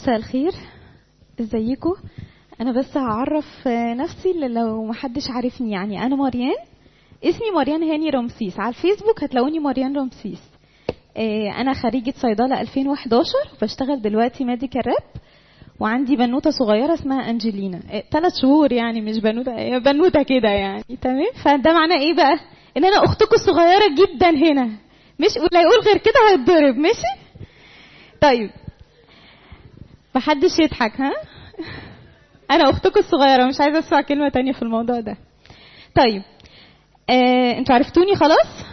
مساء الخير ازيكم انا بس هعرف نفسي لو محدش عارفني يعني انا مريان اسمي مريان هاني رمسيس على الفيسبوك هتلاقوني مريان رمسيس انا خريجة صيدلة 2011 بشتغل دلوقتي ميديكال راب وعندي بنوته صغيره اسمها انجلينا ثلاث شهور يعني مش بنوته بنوته كده يعني تمام فده معناه ايه بقى ان انا اختكم الصغيره جدا هنا مش ولا يقول غير كده هيتضرب ماشي طيب محدش يضحك ها انا اختكم الصغيره مش عايزه اسمع كلمه تانية في الموضوع ده طيب آه، انتوا عرفتوني خلاص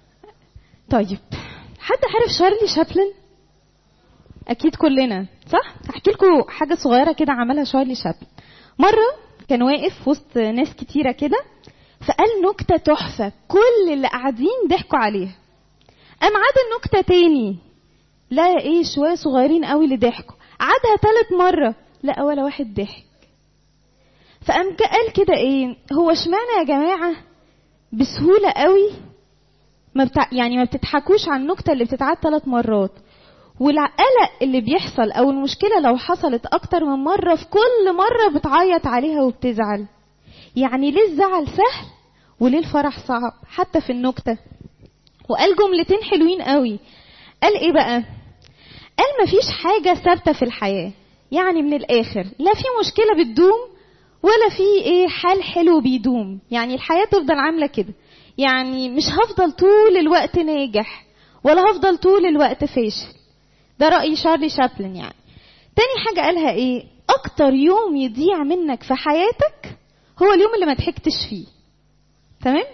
طيب حد عارف شارلي شابلن اكيد كلنا صح هحكي لكم حاجه صغيره كده عملها شارلي شابلن مره كان واقف وسط ناس كتيره كده فقال نكته تحفه كل اللي قاعدين ضحكوا عليها قام عاد النكته تاني لا ايه شويه صغيرين قوي اللي ضحكوا عادها تالت مره لا ولا واحد ضحك فقام قال كده ايه هو اشمعنى يا جماعه بسهوله قوي ما بتع... يعني ما بتضحكوش على النكته اللي بتتعاد ثلاث مرات والقلق اللي بيحصل او المشكله لو حصلت اكتر من مره في كل مره بتعيط عليها وبتزعل يعني ليه الزعل سهل وليه الفرح صعب حتى في النكته وقال جملتين حلوين قوي قال ايه بقى قال مفيش حاجه ثابته في الحياه يعني من الاخر لا في مشكله بتدوم ولا في ايه حال حلو بيدوم يعني الحياه تفضل عامله كده يعني مش هفضل طول الوقت ناجح ولا هفضل طول الوقت فاشل ده رأي شارلي شابلن يعني تاني حاجة قالها ايه اكتر يوم يضيع منك في حياتك هو اليوم اللي ما ضحكتش فيه تمام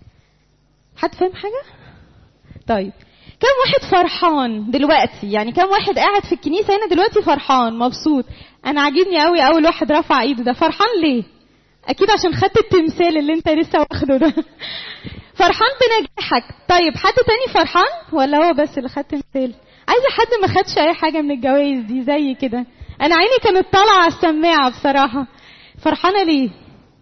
حد فاهم حاجة طيب كم واحد فرحان دلوقتي يعني كم واحد قاعد في الكنيسة هنا دلوقتي فرحان مبسوط انا عاجبني قوي اول واحد رفع ايده ده فرحان ليه اكيد عشان خدت التمثال اللي انت لسه واخده ده فرحان بنجاحك طيب حد تاني فرحان ولا هو بس اللي خد تمثال عايزه حد ما خدش اي حاجه من الجوائز دي زي كده انا عيني كانت طالعه على السماعه بصراحه فرحانه ليه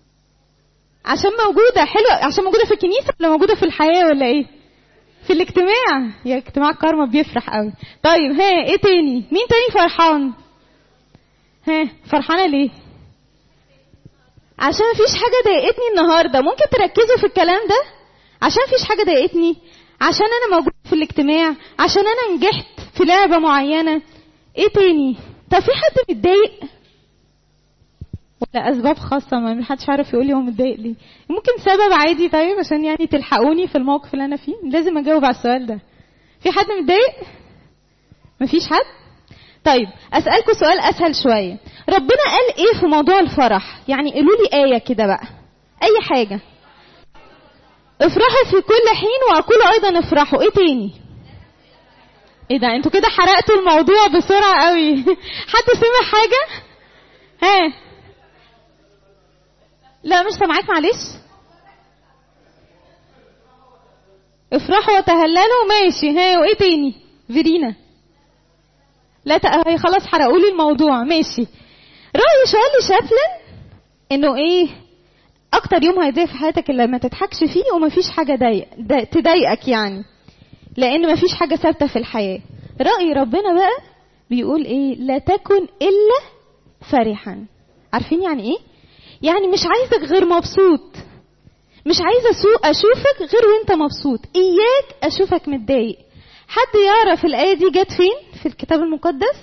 عشان موجوده حلوه عشان موجوده في الكنيسه ولا موجوده في الحياه ولا ايه في الاجتماع يا اجتماع كارما بيفرح قوي طيب ها ايه تاني مين تاني فرحان ها فرحانه ليه عشان مفيش حاجه ضايقتني النهارده ممكن تركزوا في الكلام ده عشان مفيش حاجه ضايقتني عشان انا موجود في الاجتماع عشان انا نجحت في لعبة معينة ايه تاني طب في حد متضايق ولا اسباب خاصة ما حدش عارف يقول لي هو متضايق ليه ممكن سبب عادي طيب عشان يعني تلحقوني في الموقف اللي انا فيه لازم اجاوب على السؤال ده في حد متضايق مفيش حد طيب اسالكم سؤال اسهل شويه ربنا قال ايه في موضوع الفرح يعني قولوا لي ايه كده بقى اي حاجه افرحوا في كل حين واقول ايضا افرحوا ايه تاني ايه ده انتوا كده حرقتوا الموضوع بسرعه قوي حد سمع حاجه ها لا مش سامعاك معلش افرحوا وتهللوا ماشي ها وايه تاني فيرينا لا هي خلاص حرقوا لي الموضوع ماشي رأي شارلي شابلن انه ايه اكتر يوم هيضيع في حياتك اللي ما تضحكش فيه ومفيش حاجه ضايق تضايقك يعني لان مفيش حاجه ثابته في الحياه راي ربنا بقى بيقول ايه لا تكن الا فرحا عارفين يعني ايه يعني مش عايزك غير مبسوط مش عايزه اسوق اشوفك غير وانت مبسوط اياك اشوفك متضايق حد يعرف الايه دي جت فين في الكتاب المقدس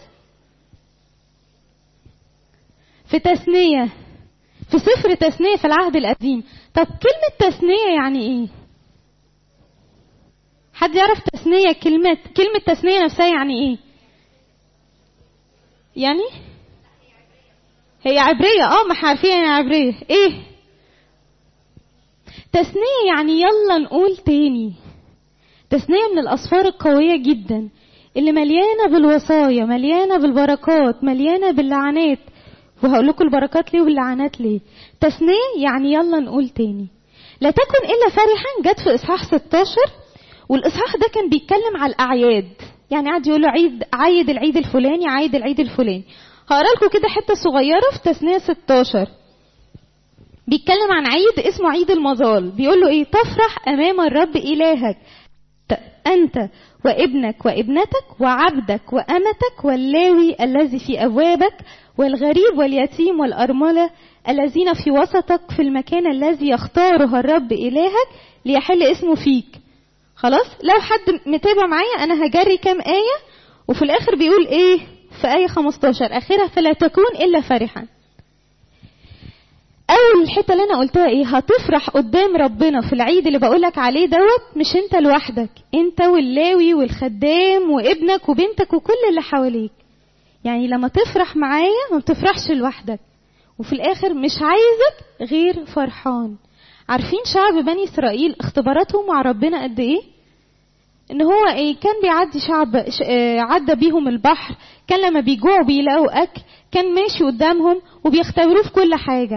في تثنيه في سفر تثنية في العهد القديم طب كلمة تثنية يعني ايه حد يعرف تثنية كلمة كلمة تثنية نفسها يعني ايه يعني هي عبرية اه ما احنا عارفين يعني عبرية ايه تثنية يعني يلا نقول تاني تثنية من الأسفار القوية جدا اللي مليانة بالوصايا مليانة بالبركات مليانة باللعنات وهقول لكم البركات ليه واللعنات ليه تثنية يعني يلا نقول تاني لا تكن إلا فرحا جت في إصحاح 16 والإصحاح ده كان بيتكلم على الأعياد يعني قعد يقول له عيد عيد العيد الفلاني عيد العيد الفلاني هقرا لكم كده حتة صغيرة في تثنية 16 بيتكلم عن عيد اسمه عيد المظال بيقول له ايه تفرح امام الرب الهك انت وابنك وابنتك وعبدك وأمتك واللاوي الذي في أبوابك والغريب واليتيم والأرملة الذين في وسطك في المكان الذي يختاره الرب إلهك ليحل اسمه فيك خلاص لو حد متابع معايا أنا هجري كام آية وفي الآخر بيقول إيه في آية 15 آخرها فلا تكون إلا فرحا اول الحته اللي انا قلتها ايه هتفرح قدام ربنا في العيد اللي بقولك عليه دوت مش انت لوحدك انت واللاوي والخدام وابنك وبنتك وكل اللي حواليك يعني لما تفرح معايا ما بتفرحش لوحدك وفي الاخر مش عايزك غير فرحان عارفين شعب بني اسرائيل اختباراتهم مع ربنا قد ايه ان هو ايه كان بيعدي شعب ش... آه عدى بيهم البحر كان لما بيجوعوا بيلاقوا اكل كان ماشي قدامهم وبيختبروه في كل حاجه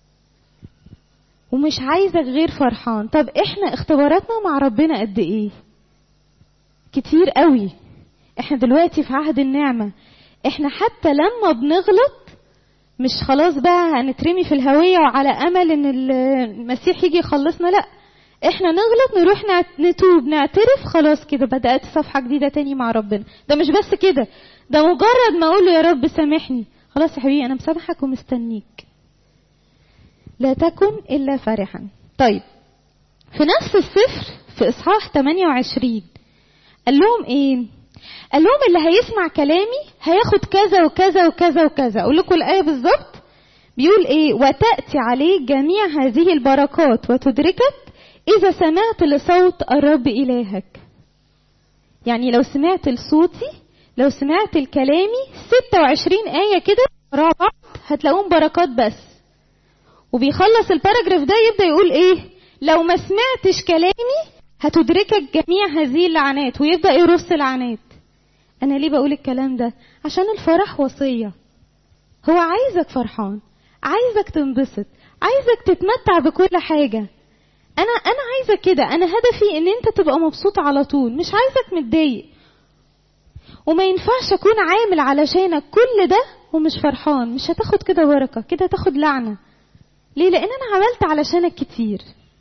ومش عايزك غير فرحان طب احنا اختباراتنا مع ربنا قد ايه كتير قوي احنا دلوقتي في عهد النعمة احنا حتى لما بنغلط مش خلاص بقى هنترمي في الهوية وعلى امل ان المسيح يجي يخلصنا لا احنا نغلط نروح نتوب نعترف خلاص كده بدأت صفحة جديدة تاني مع ربنا ده مش بس كده ده مجرد ما اقول له يا رب سامحني خلاص يا حبيبي انا مسامحك ومستنيك لا تكن إلا فرحا طيب في نفس السفر في إصحاح 28 قال لهم إيه قال لهم اللي هيسمع كلامي هياخد كذا وكذا وكذا وكذا أقول لكم الآية بالظبط بيقول إيه وتأتي عليك جميع هذه البركات وتدركك إذا سمعت لصوت الرب إلهك يعني لو سمعت لصوتي لو سمعت لكلامي 26 آية كده ورا بعض هتلاقوهم بركات بس وبيخلص الباراجراف ده يبدا يقول ايه لو ما سمعتش كلامي هتدركك جميع هذه اللعنات ويبدا يرص لعنات انا ليه بقول الكلام ده عشان الفرح وصيه هو عايزك فرحان عايزك تنبسط عايزك تتمتع بكل حاجه انا انا عايزك كده انا هدفي ان انت تبقى مبسوط على طول مش عايزك متضايق وما ينفعش اكون عامل علشانك كل ده ومش فرحان مش هتاخد كده بركه كده تاخد لعنه ليه لان انا عملت علشانك كتير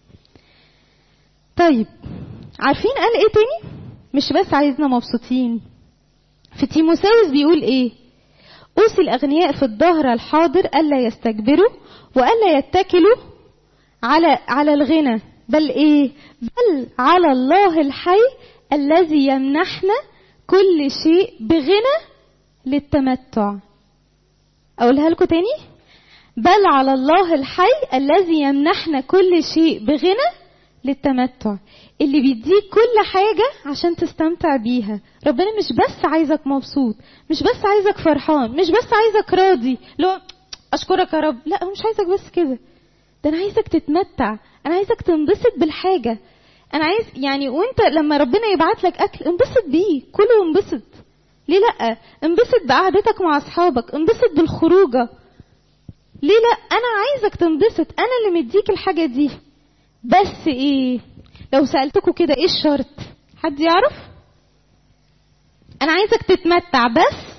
طيب عارفين قال ايه تاني مش بس عايزنا مبسوطين في تيموساوس بيقول ايه اوصي الاغنياء في الظهر الحاضر الا يستكبروا والا يتكلوا على على الغنى بل ايه بل على الله الحي الذي يمنحنا كل شيء بغنى للتمتع اقولها لكم تاني بل على الله الحي الذي يمنحنا كل شيء بغنى للتمتع اللي بيديك كل حاجة عشان تستمتع بيها ربنا مش بس عايزك مبسوط مش بس عايزك فرحان مش بس عايزك راضي لو أشكرك يا رب لا هو مش عايزك بس كده ده أنا عايزك تتمتع أنا عايزك تنبسط بالحاجة أنا عايز يعني وأنت لما ربنا يبعت لك أكل انبسط بيه كله انبسط ليه لأ انبسط بقعدتك مع أصحابك انبسط بالخروجة ليه لا انا عايزك تنبسط انا اللي مديك الحاجه دي بس ايه لو سالتكم كده ايه الشرط حد يعرف انا عايزك تتمتع بس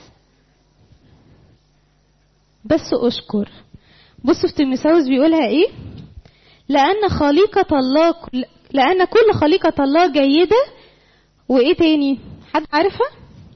بس اشكر بصوا في تيموثاوس بيقولها ايه لان خليقه الله لان كل خليقه الله جيده وايه تاني حد عارفها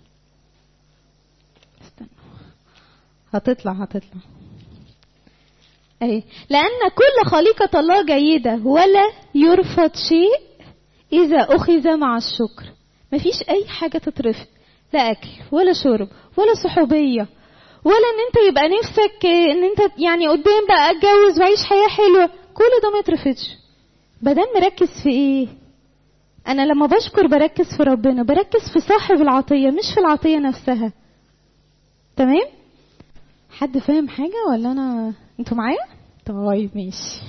استنى هتطلع هتطلع أي. لأن كل خليقة الله جيدة ولا يرفض شيء إذا أخذ مع الشكر مفيش أي حاجة تترفض لا أكل ولا شرب ولا صحوبية ولا إن أنت يبقى نفسك إن أنت يعني قدام بقى أتجوز وأعيش حياة حلوة كل ده ما يترفضش بدل مركز في إيه أنا لما بشكر بركز في ربنا بركز في صاحب العطية مش في العطية نفسها تمام حد فاهم حاجة ولا أنا انتوا معايا طيب ماشي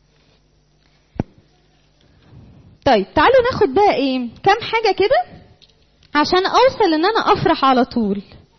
طيب تعالوا ناخد بقى ايه كام حاجه كده عشان اوصل ان انا افرح على طول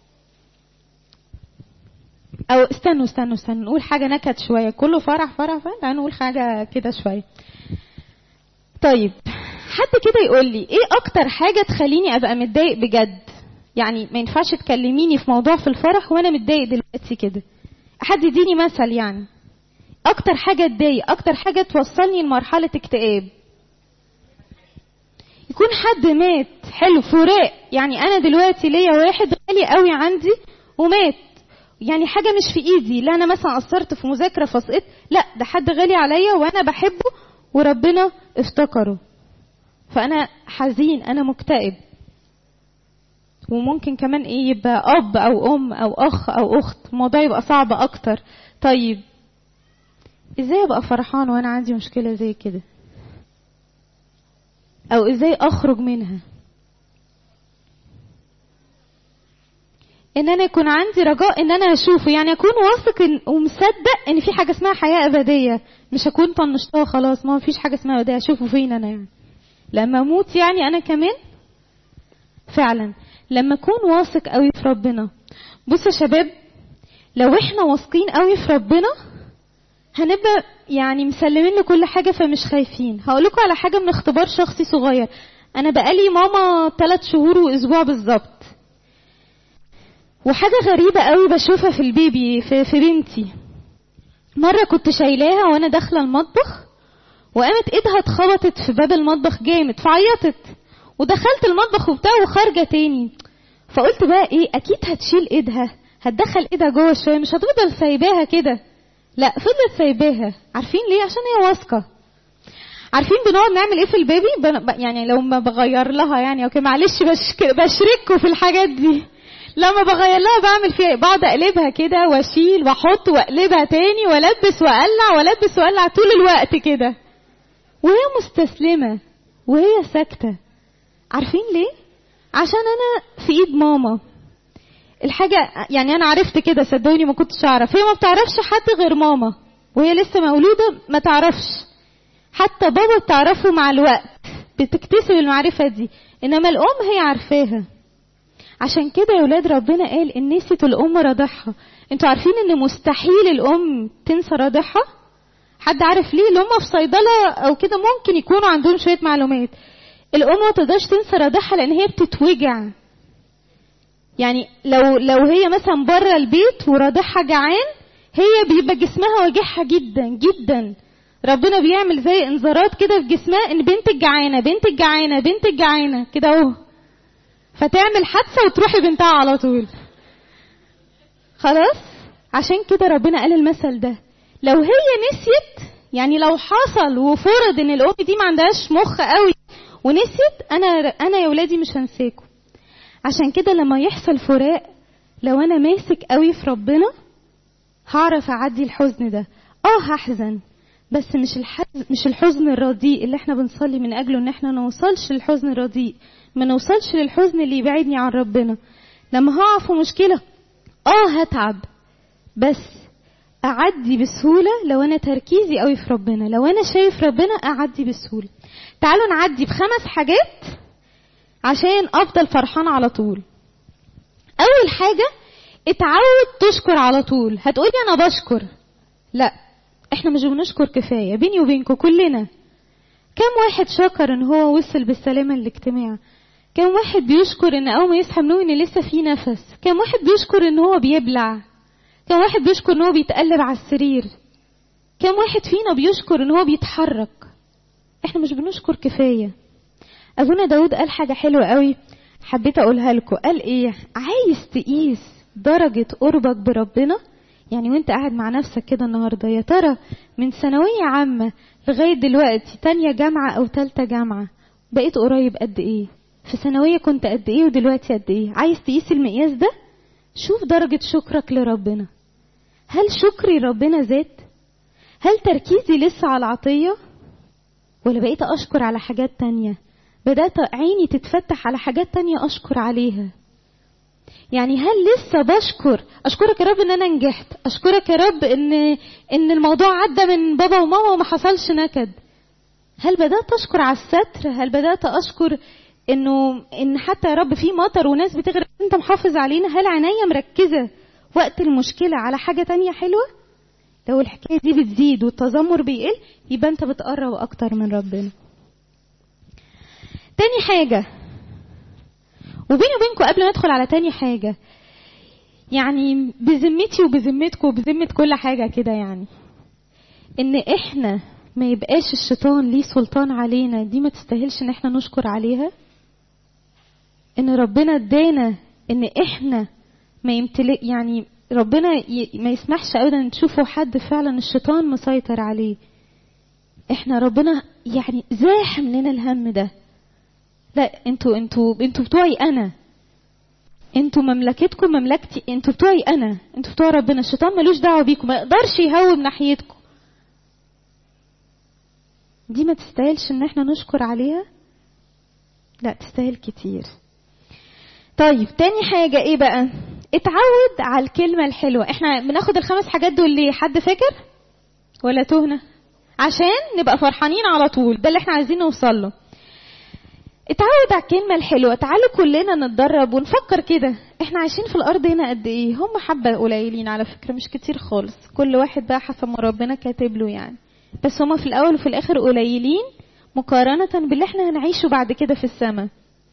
او استنوا استنوا استنوا نقول حاجه نكت شويه كله فرح فرح فرح تعالوا نقول حاجه كده شويه طيب حد كده يقول لي ايه اكتر حاجه تخليني ابقى متضايق بجد يعني ما ينفعش تكلميني في موضوع في الفرح وانا متضايق دلوقتي كده حد يديني مثل يعني اكتر حاجه تضايق اكتر حاجه توصلني لمرحله اكتئاب يكون حد مات حلو فراق يعني انا دلوقتي ليا واحد غالي قوي عندي ومات يعني حاجه مش في ايدي لا انا مثلا قصرت في مذاكره فسقطت لا ده حد غالي عليا وانا بحبه وربنا افتكره فانا حزين انا مكتئب وممكن كمان ايه يبقى اب او ام او اخ او اخت الموضوع يبقى صعب اكتر طيب ازاي ابقى فرحان وانا عندي مشكله زي كده او ازاي اخرج منها ان انا يكون عندي رجاء ان انا اشوفه يعني اكون واثق إن- ومصدق ان في حاجه اسمها حياه ابديه مش اكون طنشتها خلاص ما فيش حاجه اسمها ابديه اشوفه فين انا يعني لما اموت يعني انا كمان فعلا لما اكون واثق قوي في ربنا بصوا يا شباب لو احنا واثقين قوي في ربنا هنبقى يعني مسلمين لكل حاجه فمش خايفين هقول لكم على حاجه من اختبار شخصي صغير انا بقالي ماما ثلاث شهور واسبوع بالظبط وحاجه غريبه قوي بشوفها في البيبي في, في بنتي مره كنت شايلاها وانا داخله المطبخ وقامت ايدها اتخبطت في باب المطبخ جامد فعيطت ودخلت المطبخ وبتاع وخارجه تاني فقلت بقى ايه اكيد هتشيل ايدها هتدخل ايدها جوه شويه مش هتفضل سايباها كده لا فضلت سايباها عارفين ليه عشان هي واثقه عارفين بنقعد نعمل ايه في البيبي بن... ب- يعني لو ما بغير لها يعني اوكي معلش بشك... بشرككم في الحاجات دي لما بغير لها بعمل فيها إيه؟ بقعد اقلبها كده واشيل واحط واقلبها تاني والبس واقلع والبس واقلع طول الوقت كده وهي مستسلمه وهي ساكته عارفين ليه عشان انا في ايد ماما الحاجة يعني أنا عرفت كده صدقوني ما كنتش أعرف هي ما بتعرفش حد غير ماما وهي لسه مولودة ما تعرفش حتى بابا بتعرفه مع الوقت بتكتسب المعرفة دي إنما الأم هي عارفاها عشان كده يا ولاد ربنا قال إن نسيت الأم رضعها انتوا عارفين إن مستحيل الأم تنسى رضعها حد عارف ليه اللي هم في صيدلة أو كده ممكن يكونوا عندهم شوية معلومات الأم ما تقدرش تنسى رضعها لأن هي بتتوجع يعني لو لو هي مثلا بره البيت ورضعها جعان هي بيبقى جسمها واجعها جدا جدا ربنا بيعمل زي انذارات كده في جسمها ان بنتك جعانه بنتك جعانه بنتك جعانه كده اهو فتعمل حادثه وتروحي بنتها على طول خلاص عشان كده ربنا قال المثل ده لو هي نسيت يعني لو حصل وفرض ان الام دي ما عندهاش مخ قوي ونسيت انا انا يا ولادي مش هنساكم عشان كده لما يحصل فراق لو انا ماسك قوي في ربنا هعرف اعدي الحزن ده اه هحزن بس مش الحزن مش الحزن الرديء اللي احنا بنصلي من اجله ان احنا نوصلش للحزن الرديء ما نوصلش للحزن اللي يبعدني عن ربنا لما هقع في مشكله اه هتعب بس اعدي بسهوله لو انا تركيزي قوي في ربنا لو انا شايف ربنا اعدي بسهوله تعالوا نعدي بخمس حاجات عشان افضل فرحان على طول اول حاجه اتعود تشكر على طول هتقولي انا بشكر لا احنا مش بنشكر كفايه بيني وبينكم كلنا كم واحد شكر ان هو وصل بالسلامه الاجتماع كم واحد بيشكر ان اول ما يصحى من النوم ان لسه في نفس كم واحد بيشكر ان هو بيبلع كم واحد بيشكر ان هو بيتقلب على السرير كم واحد فينا بيشكر ان هو بيتحرك احنا مش بنشكر كفايه ابونا داود قال حاجه حلوه قوي حبيت اقولها لكم قال ايه عايز تقيس درجه قربك بربنا يعني وانت قاعد مع نفسك كده النهارده يا ترى من ثانويه عامه لغايه دلوقتي تانية جامعه او تالتة جامعه بقيت قريب قد ايه في ثانويه كنت قد ايه ودلوقتي قد ايه عايز تقيس المقياس ده شوف درجه شكرك لربنا هل شكري ربنا زاد هل تركيزي لسه على العطيه ولا بقيت اشكر على حاجات تانية بدأت عيني تتفتح على حاجات تانية أشكر عليها يعني هل لسه بشكر أشكرك يا رب إن أنا نجحت أشكرك يا رب إن إن الموضوع عدى من بابا وماما وما حصلش نكد هل بدأت أشكر على الستر هل بدأت أشكر إنه إن حتى يا رب في مطر وناس بتغرق أنت محافظ علينا هل عينيا مركزة وقت المشكلة على حاجة تانية حلوة لو الحكاية دي بتزيد والتذمر بيقل يبقى أنت بتقرب أكتر من ربنا تاني حاجة وبيني وبينكم قبل ما ادخل على تاني حاجة يعني بذمتي وبذمتكم وبذمة كل حاجة كده يعني ان احنا ما يبقاش الشيطان ليه سلطان علينا دي ما تستاهلش ان احنا نشكر عليها ان ربنا ادانا ان احنا ما يمتلك يعني ربنا ي... ما يسمحش ابدا تشوفوا حد فعلا الشيطان مسيطر عليه احنا ربنا يعني زاحم لنا الهم ده لا انتوا انتوا انتوا بتوعي انا انتوا مملكتكم مملكتي انتوا بتوعي انا انتوا بتوع ربنا الشيطان ملوش دعوه بيكم ما يقدرش يهوب ناحيتكم دي ما تستاهلش ان احنا نشكر عليها لا تستاهل كتير طيب تاني حاجة ايه بقى اتعود على الكلمة الحلوة احنا بناخد الخمس حاجات دول ليه حد فاكر ولا تهنا عشان نبقى فرحانين على طول ده اللي احنا عايزين نوصل له اتعود على الكلمة الحلوة تعالوا كلنا نتدرب ونفكر كده احنا عايشين في الارض هنا قد ايه هم حبة قليلين على فكرة مش كتير خالص كل واحد بقى حسب ما ربنا كاتب له يعني بس هم في الاول وفي الاخر قليلين مقارنة باللي احنا هنعيشه بعد كده في السماء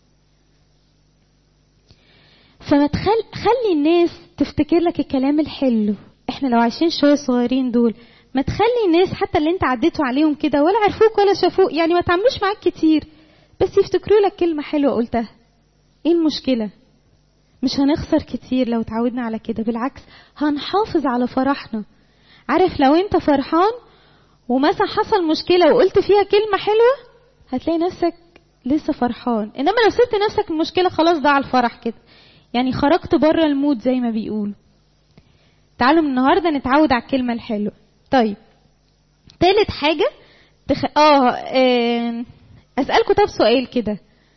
فما تخل... خلي الناس تفتكر لك الكلام الحلو احنا لو عايشين شوية صغيرين دول ما تخلي الناس حتى اللي انت عديتوا عليهم كده ولا عرفوك ولا شافوك يعني ما تعملوش معاك كتير بس يفتكروا لك كلمة حلوة قلتها ايه المشكلة مش هنخسر كتير لو تعودنا على كده بالعكس هنحافظ على فرحنا عارف لو انت فرحان ومثلا حصل مشكلة وقلت فيها كلمة حلوة هتلاقي نفسك لسه فرحان انما لو سبت نفسك المشكلة خلاص ضاع الفرح كده يعني خرجت بره المود زي ما بيقولوا تعالوا من النهارده نتعود على الكلمة الحلوة طيب تالت حاجة تخ... اه, آه... اسألكوا طب سؤال كده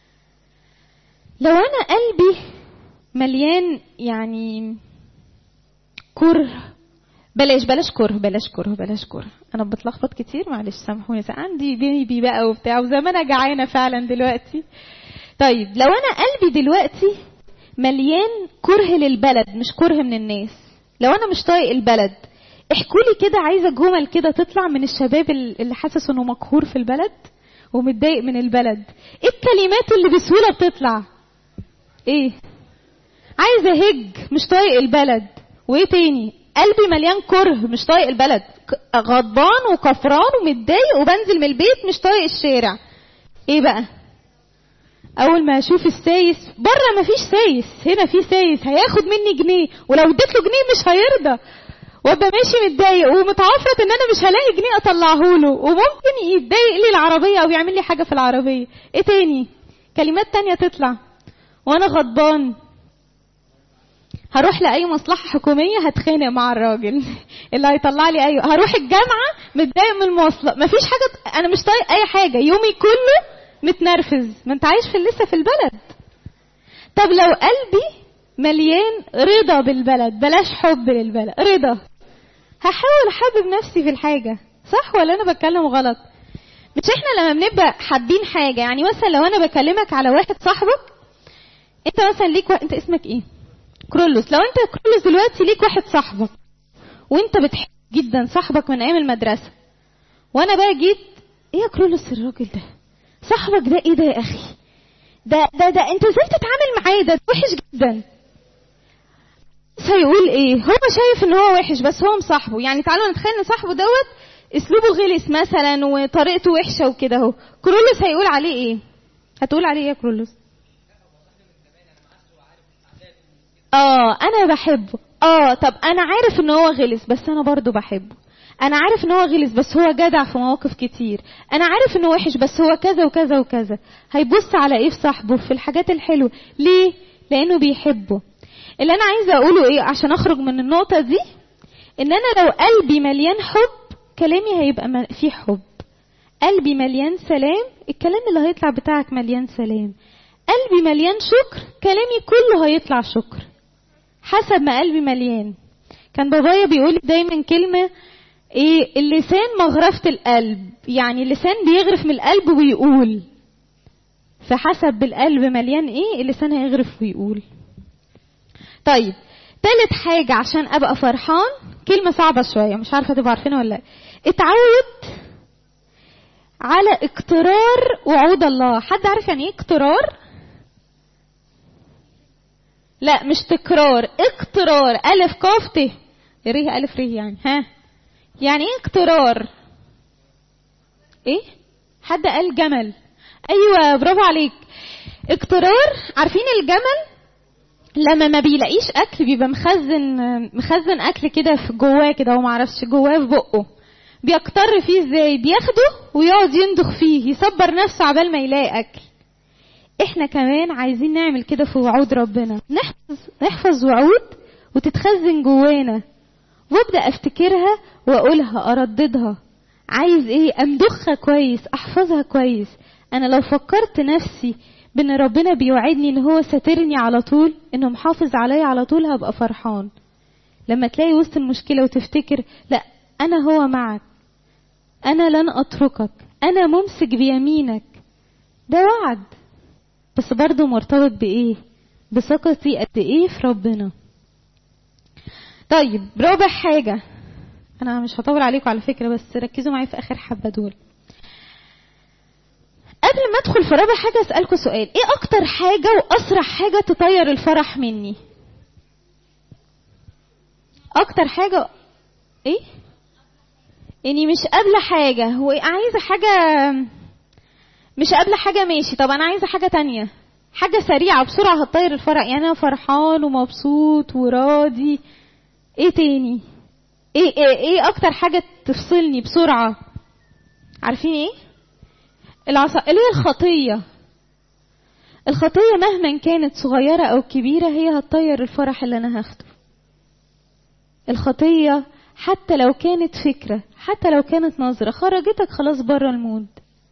لو انا قلبي مليان يعني كره بلاش بلاش كره بلاش كره بلاش كره انا بتلخبط كتير معلش سامحوني عندي بيبي بقى وبتاع وزي ما انا جعانه فعلا دلوقتي طيب لو انا قلبي دلوقتي مليان كره للبلد مش كره من الناس لو انا مش طايق البلد احكوا لي كده عايزه جمل كده تطلع من الشباب اللي حاسس انه مقهور في البلد ومتضايق من البلد ايه الكلمات اللي بسهوله بتطلع ايه عايزه هج مش طايق البلد وايه تاني قلبي مليان كره مش طايق البلد غضبان وكفران ومتضايق وبنزل من البيت مش طايق الشارع ايه بقى اول ما اشوف السايس بره مفيش سايس هنا في سايس هياخد مني جنيه ولو اديت له جنيه مش هيرضى وابقى ماشي متضايق ومتعفرت ان انا مش هلاقي جنيه اطلعه له وممكن يتضايق لي العربيه او يعمل لي حاجه في العربيه ايه تاني كلمات تانية تطلع وانا غضبان هروح لاي مصلحه حكوميه هتخانق مع الراجل اللي هيطلع لي ايوه هروح الجامعه متضايق من المواصلات مفيش حاجه انا مش طايق اي حاجه يومي كله متنرفز ما انت عايش في لسه في البلد طب لو قلبي مليان رضا بالبلد بلاش حب للبلد رضا هحاول احبب نفسي في الحاجه صح ولا انا بتكلم غلط مش احنا لما بنبقى حابين حاجه يعني مثلا لو انا بكلمك على واحد صاحبك انت مثلا ليك و... انت اسمك ايه كرولوس لو انت كرولوس دلوقتي ليك واحد صاحبك وانت بتحب جدا صاحبك من ايام المدرسه وانا بقى جيت ايه يا كرولوس الراجل ده صاحبك ده ايه ده يا اخي ده ده ده انت ازاي تتعامل معاه ده وحش جدا هيقول ايه هو شايف ان هو وحش بس هو مصاحبه يعني تعالوا نتخيل ان صاحبه دوت اسلوبه غلس مثلا وطريقته وحشه وكده اهو كرولوس هيقول عليه ايه هتقول عليه ايه يا كرولوس اه انا بحبه اه طب انا عارف ان هو غلس بس انا برضو بحبه انا عارف ان هو غلس بس هو جدع في مواقف كتير انا عارف انه وحش بس هو كذا وكذا وكذا هيبص على ايه في صاحبه في الحاجات الحلوه ليه لانه بيحبه اللي انا عايزه اقوله ايه عشان اخرج من النقطه دي ان انا لو قلبي مليان حب كلامي هيبقى فيه حب قلبي مليان سلام الكلام اللي هيطلع بتاعك مليان سلام قلبي مليان شكر كلامي كله هيطلع شكر حسب ما قلبي مليان كان بابايا بيقول دايما كلمه ايه اللسان مغرفة القلب يعني اللسان بيغرف من القلب ويقول فحسب القلب مليان ايه اللسان هيغرف ويقول طيب تالت حاجة عشان ابقى فرحان كلمة صعبة شوية مش عارفة تبقى عارفينها ولا لا اتعود على اقترار وعود الله حد عارف يعني ايه اقترار لا مش تكرار اقترار الف قاف ت ريه الف ريه يعني ها يعني ايه اقترار ايه حد قال جمل ايوه برافو عليك اقترار عارفين الجمل لما ما بيلاقيش اكل بيبقى مخزن مخزن اكل كده في جواه كده هو معرفش جواه في بقه بيقتر فيه ازاي بياخده ويقعد يندخ فيه يصبر نفسه عبال ما يلاقي اكل احنا كمان عايزين نعمل كده في وعود ربنا نحفظ نحفظ وعود وتتخزن جوانا وابدا افتكرها واقولها ارددها عايز ايه امدخها كويس احفظها كويس انا لو فكرت نفسي بان ربنا بيوعدني ان هو ساترني على طول انه محافظ عليا على طول هبقى فرحان لما تلاقي وسط المشكله وتفتكر لا انا هو معك انا لن اتركك انا ممسك بيمينك ده وعد بس برضه مرتبط بايه بثقتي قد ايه في ربنا طيب رابع حاجه انا مش هطول عليكم على فكره بس ركزوا معايا في اخر حبه دول قبل ما ادخل في رابع حاجه اسالكم سؤال ايه اكتر حاجه واسرع حاجه تطير الفرح مني اكتر حاجه ايه اني مش قابله حاجه هو عايزه حاجه مش قابله حاجه ماشي طب انا عايزه حاجه تانية حاجه سريعه بسرعه هتطير الفرح يعني انا فرحان ومبسوط وراضي ايه تاني ايه ايه, إيه اكتر حاجه تفصلني بسرعه عارفين ايه العصا اللي هي الخطيه الخطيه مهما كانت صغيره او كبيره هي هتطير الفرح اللي انا هاخده الخطيه حتى لو كانت فكره حتى لو كانت نظره خرجتك خلاص بره المود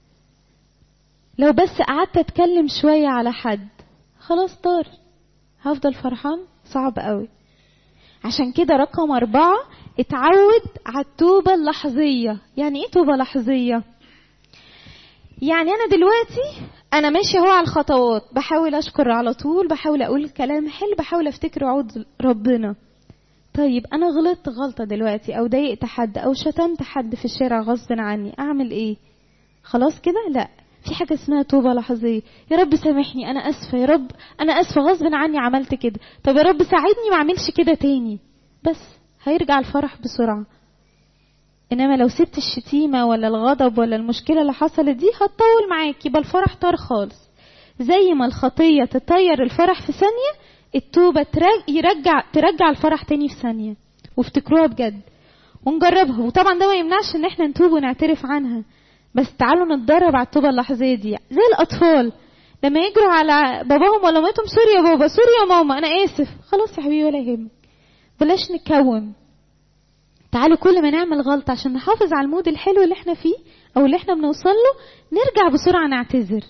لو بس قعدت اتكلم شويه على حد خلاص طار هفضل فرحان صعب قوي عشان كده رقم أربعة اتعود على التوبة اللحظية يعني ايه توبة لحظية يعني انا دلوقتي انا ماشيه اهو على الخطوات بحاول اشكر على طول بحاول اقول كلام حلو بحاول افتكر وعود ربنا طيب انا غلطت غلطه دلوقتي او ضايقت حد او شتمت حد في الشارع غصب عني اعمل ايه خلاص كده لا في حاجه اسمها توبه لحظيه يا رب سامحني انا اسفه يا رب انا اسفه غصب عني عملت كده طب يا رب ساعدني ما اعملش كده تاني بس هيرجع الفرح بسرعه انما لو سبت الشتيمه ولا الغضب ولا المشكله اللي حصلت دي هتطول معاك يبقى الفرح طار خالص زي ما الخطيه تطير الفرح في ثانيه التوبه يرجع ترجع الفرح تاني في ثانيه وافتكروها بجد ونجربها وطبعا ده ما يمنعش ان احنا نتوب ونعترف عنها بس تعالوا نتدرب على التوبه اللحظيه دي زي الاطفال لما يجروا على باباهم ولا مامتهم سوري يا بابا سوري يا ماما انا اسف خلاص يا حبيبي ولا يهمك بلاش نكوم تعالوا كل ما نعمل غلطة عشان نحافظ على المود الحلو اللي احنا فيه او اللي احنا بنوصل له نرجع بسرعة نعتذر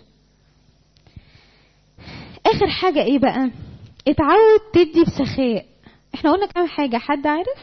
اخر حاجة ايه بقى اتعود تدي بسخاء احنا قلنا كام حاجة حد عارف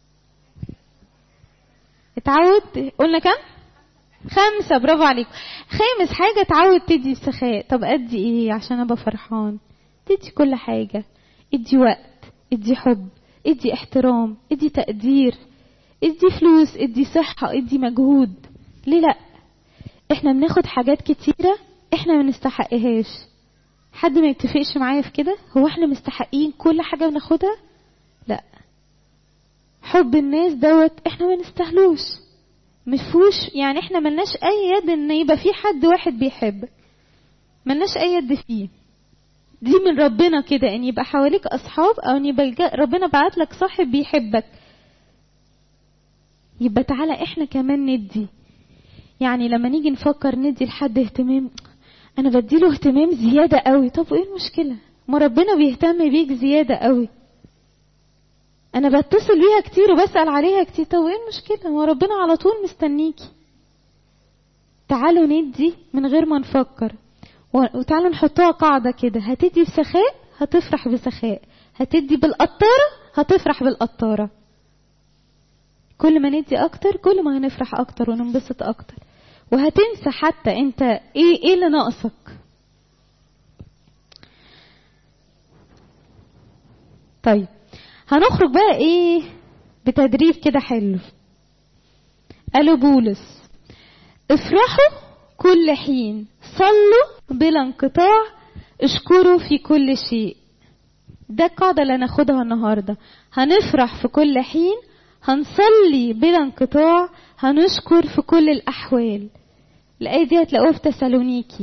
اتعود قلنا كام خمسة برافو عليكم خامس حاجة اتعود تدي بسخاء طب ادي ايه عشان ابقى فرحان تدي كل حاجة ادي وقت ادي حب ادي احترام ادي تقدير ادي فلوس ادي صحة ادي مجهود ليه لا احنا بناخد حاجات كتيرة احنا ما نستحقهاش حد ما يتفقش معايا في كده هو احنا مستحقين كل حاجة بناخدها لا حب الناس دوت احنا ما نستاهلوش مفهوش يعني احنا ملناش اي يد ان يبقى في حد واحد بيحبك ملناش اي يد فيه دي من ربنا كده ان يبقى حواليك اصحاب او ان يبقى ربنا بعت لك صاحب بيحبك يبقى تعالى احنا كمان ندي يعني لما نيجي نفكر ندي لحد اهتمام انا بديله اهتمام زياده قوي طب وايه المشكله ما ربنا بيهتم بيك زياده قوي انا بتصل بيها كتير وبسال عليها كتير طب وايه المشكله ما ربنا على طول مستنيكي تعالوا ندي من غير ما نفكر وتعالوا نحطها قاعده كده هتدي بسخاء هتفرح بسخاء هتدي بالقطاره هتفرح بالقطاره كل ما ندي اكتر كل ما هنفرح اكتر وننبسط اكتر وهتنسى حتى انت ايه ايه اللي ناقصك طيب هنخرج بقى ايه بتدريب كده حلو قالوا بولس افرحوا كل حين صلوا بلا انقطاع اشكروا في كل شيء ده القاعدة اللي هناخدها النهاردة هنفرح في كل حين هنصلي بلا انقطاع هنشكر في كل الأحوال الآية دي هتلاقوها في تسالونيكي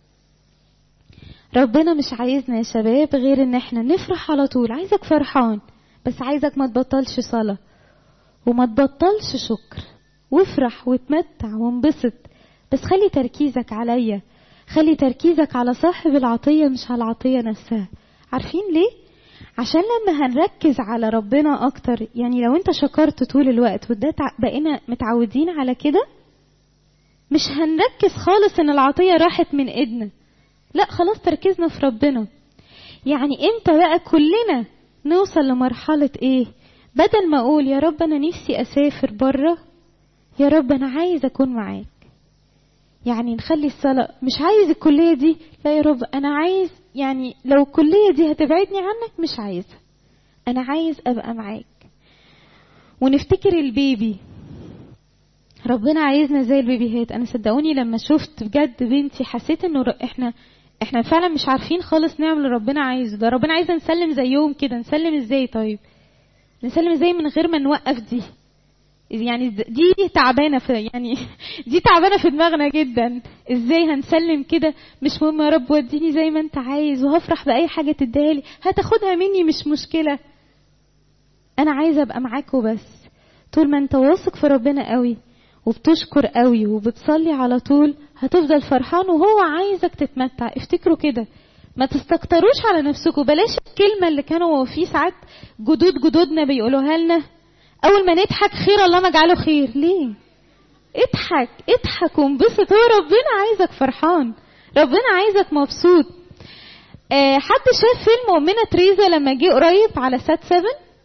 ربنا مش عايزنا يا شباب غير ان احنا نفرح على طول عايزك فرحان بس عايزك ما تبطلش صلاة وما تبطلش شكر وافرح وتمتع وانبسط بس خلي تركيزك عليا خلي تركيزك على صاحب العطية مش على العطية نفسها عارفين ليه؟ عشان لما هنركز على ربنا اكتر يعني لو انت شكرت طول الوقت وده بقينا متعودين على كده مش هنركز خالص ان العطية راحت من ايدنا لا خلاص تركيزنا في ربنا يعني امتى بقى كلنا نوصل لمرحلة ايه بدل ما اقول يا رب انا نفسي اسافر بره يا رب انا عايز اكون معاك يعني نخلي الصلاة مش عايز الكلية دي لا يا رب انا عايز يعني لو الكلية دي هتبعدني عنك مش عايزها انا عايز ابقى معاك ونفتكر البيبي ربنا عايزنا زي البيبيهات انا صدقوني لما شفت بجد بنتي حسيت انه احنا احنا فعلا مش عارفين خالص نعمل اللي ربنا عايزه ده ربنا عايزنا نسلم زيهم كده نسلم ازاي طيب نسلم ازاي من غير ما نوقف دي يعني دي تعبانه في يعني دي تعبانه في دماغنا جدا ازاي هنسلم كده مش مهم يا رب وديني زي ما انت عايز وهفرح باي حاجه تديها لي هتاخدها مني مش مشكله انا عايزه ابقى معاك وبس طول ما انت واثق في ربنا قوي وبتشكر قوي وبتصلي على طول هتفضل فرحان وهو عايزك تتمتع افتكروا كده ما تستكتروش على نفسكم بلاش الكلمه اللي كانوا في ساعات جدود جدودنا بيقولوها لنا اول ما نضحك خير الله ما جعله خير ليه اضحك اضحك وانبسط هو ربنا عايزك فرحان ربنا عايزك مبسوط آه حد شاف فيلم امنا تريزا لما جه قريب على سات 7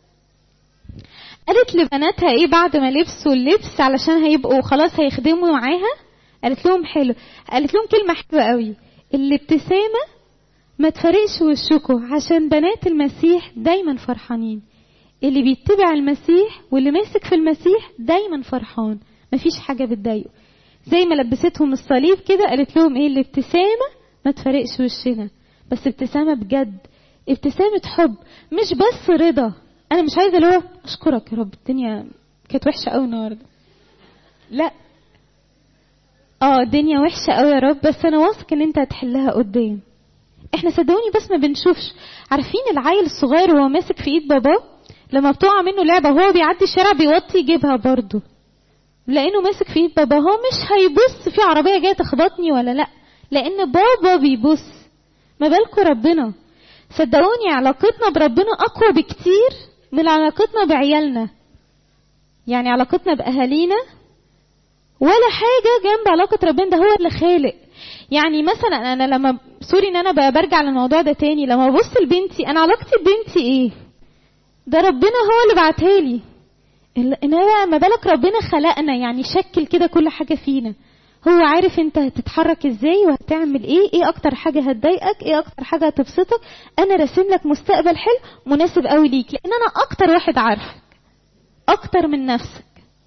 قالت لبناتها ايه بعد ما لبسوا اللبس علشان هيبقوا خلاص هيخدموا معاها قالت لهم حلو قالت لهم كلمه حلوه قوي الابتسامه ما تفرقش وشكوا عشان بنات المسيح دايما فرحانين اللي بيتبع المسيح واللي ماسك في المسيح دايما فرحان مفيش حاجة بتضايقه زي ما لبستهم الصليب كده قالت لهم ايه الابتسامة ما تفرقش وشنا بس ابتسامة بجد ابتسامة حب مش بس رضا انا مش عايزة اللي هو اشكرك يا رب الدنيا كانت وحشة قوي النهاردة لا اه الدنيا وحشة قوي يا رب بس انا واثق ان انت هتحلها قدام احنا صدقوني بس ما بنشوفش عارفين العيل الصغير وهو ماسك في ايد باباه لما بتقع منه لعبة وهو بيعدي الشارع بيوطي يجيبها برضه لانه ماسك في ايد بابا هو مش هيبص في عربية جاية تخبطني ولا لا لان بابا بيبص ما بالكم ربنا صدقوني علاقتنا بربنا اقوى بكتير من علاقتنا بعيالنا يعني علاقتنا باهالينا ولا حاجة جنب علاقة ربنا ده هو اللي خالق يعني مثلا انا لما سوري ان انا برجع للموضوع ده تاني لما ببص لبنتي انا علاقتي ببنتي ايه ده ربنا هو اللي بعتها لي انما ما بالك ربنا خلقنا يعني شكل كده كل حاجه فينا هو عارف انت هتتحرك ازاي وهتعمل ايه ايه اكتر حاجه هتضايقك ايه اكتر حاجه هتبسطك انا راسم لك مستقبل حلو مناسب قوي ليك لان انا اكتر واحد عارفك اكتر من نفسك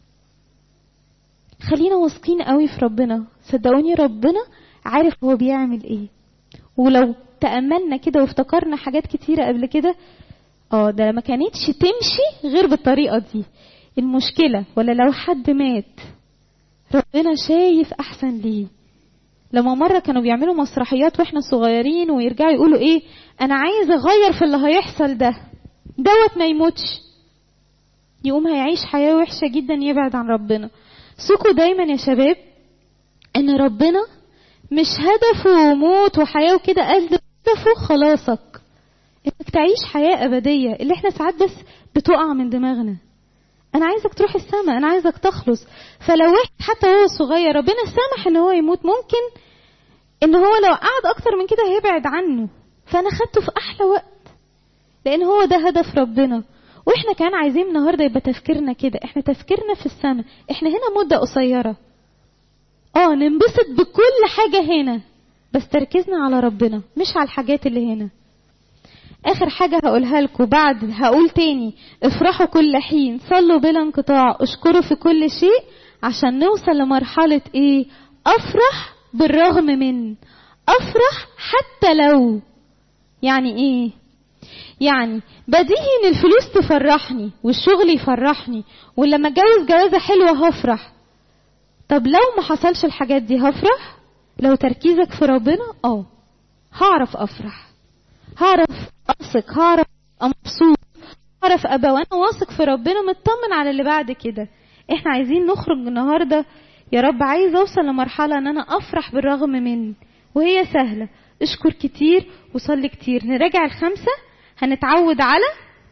خلينا واثقين قوي في ربنا صدقوني ربنا عارف هو بيعمل ايه ولو تأملنا كده وافتكرنا حاجات كتيرة قبل كده اه ده ما كانتش تمشي غير بالطريقة دي المشكلة ولا لو حد مات ربنا شايف احسن ليه لما مرة كانوا بيعملوا مسرحيات واحنا صغيرين ويرجعوا يقولوا ايه انا عايز اغير في اللي هيحصل ده دوت ما يموتش يقوم هيعيش حياة وحشة جدا يبعد عن ربنا ثقوا دايما يا شباب ان ربنا مش هدفه موت وحياة وكده قال هدفه خلاصك انك تعيش حياة ابدية اللي احنا ساعات بس بتقع من دماغنا انا عايزك تروح السماء انا عايزك تخلص فلو واحد حتى هو صغير ربنا سامح ان هو يموت ممكن ان هو لو قعد اكتر من كده هيبعد عنه فانا خدته في احلى وقت لان هو ده هدف ربنا واحنا كان عايزين النهارده يبقى تفكيرنا كده احنا تفكيرنا في السماء احنا هنا مده قصيره اه ننبسط بكل حاجه هنا بس تركيزنا على ربنا مش على الحاجات اللي هنا اخر حاجة هقولها لكم بعد هقول تاني افرحوا كل حين صلوا بلا انقطاع اشكروا في كل شيء عشان نوصل لمرحلة ايه افرح بالرغم من افرح حتى لو يعني ايه يعني بديهي ان الفلوس تفرحني والشغل يفرحني ولما اتجوز جوازة حلوة هفرح طب لو ما حصلش الحاجات دي هفرح لو تركيزك في ربنا اه هعرف افرح هعرف اثق هعرف ابقى مبسوط هعرف ابقى وانا واثق في ربنا مطمن على اللي بعد كده احنا عايزين نخرج النهارده يا رب عايز اوصل لمرحله ان انا افرح بالرغم من وهي سهله اشكر كتير وصلي كتير نراجع الخمسه هنتعود على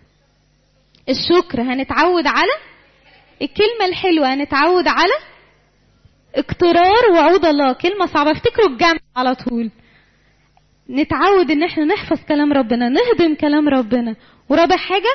الشكر هنتعود على الكلمه الحلوه هنتعود على اقترار وعود الله كلمه صعبه افتكروا الجمع على طول نتعود ان احنا نحفظ كلام ربنا نهضم كلام ربنا ورابع حاجه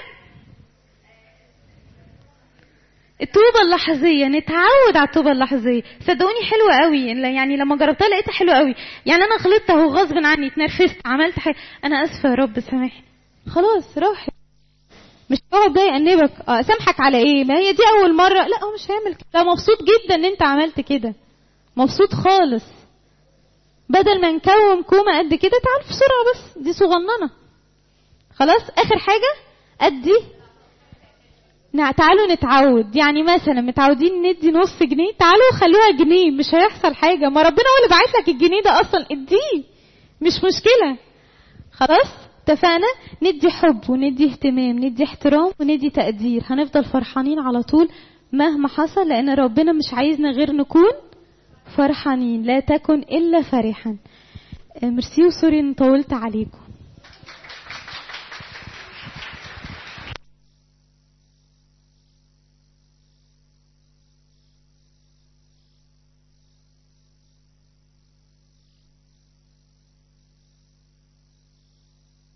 الطوبة اللحظية نتعود على الطوبة اللحظية صدقوني حلوة قوي يعني لما جربتها لقيتها حلوة قوي يعني انا غلطت اهو غصب عني اتنرفزت عملت حاجة انا اسفة يا رب سامحني خلاص راح مش هقعد جاي يأنبك اه سامحك على ايه ما هي دي اول مرة لا هو مش هيعمل كده لا مبسوط جدا ان انت عملت كده مبسوط خالص بدل ما نكوم كومة قد كده تعال بسرعة بس دي صغننة خلاص اخر حاجة ادي تعالوا نتعود يعني مثلا متعودين ندي نص جنيه تعالوا خلوها جنيه مش هيحصل حاجة ما ربنا هو اللي باعت لك الجنيه ده اصلا اديه مش مشكلة خلاص اتفقنا ندي حب وندي اهتمام ندي احترام وندي تقدير هنفضل فرحانين على طول مهما حصل لان ربنا مش عايزنا غير نكون فرحانين لا تكن الا فرحا ميرسي وسوري ان طولت عليكم